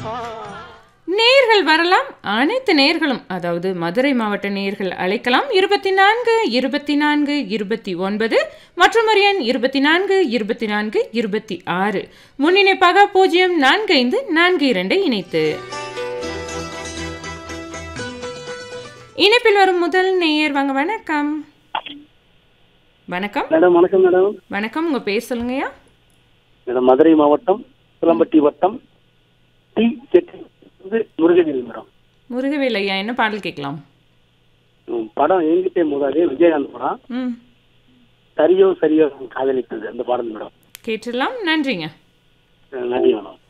நேர்கள் வரலாம் அனைத்து நேர்களும் அதாவது மதுரை மாவட்ட நேர்கள் அழைக்கலாம் இருபத்தி நான்கு இருபத்தி நான்கு இருபத்தி ஒன்பது மற்றும் ஒரு எண் இருபத்தி நான்கு இருபத்தி நான்கு இருபத்தி ஆறு முன்னிணைப்பாக பூஜ்ஜியம் நான்கு ஐந்து நான்கு இரண்டை இணைத்து இணைப்பில் வரும் முதல் நேயர் வாங்க வணக்கம் வணக்கம் மேடம் வணக்கம் மேடம் வணக்கம் உங்க பேர் சொல்லுங்கய்யா மேடம் மதுரை மாவட்டம் சிலம்பட்டி வட்டம் டி செட்டி வந்து முருககிரி மேடம் முருகவேல் ஐயா என்ன பாடல் கேட்கலாம் ம், படம் எங்கிட்டே மூதாதே விஜயகாந்த் படம் ம் சரியோ சரியோ காதலித்தது அந்த பாடல் மேடம் கேட்டுடலாம் நன்றிங்க அஹ் நன்றி மேடம்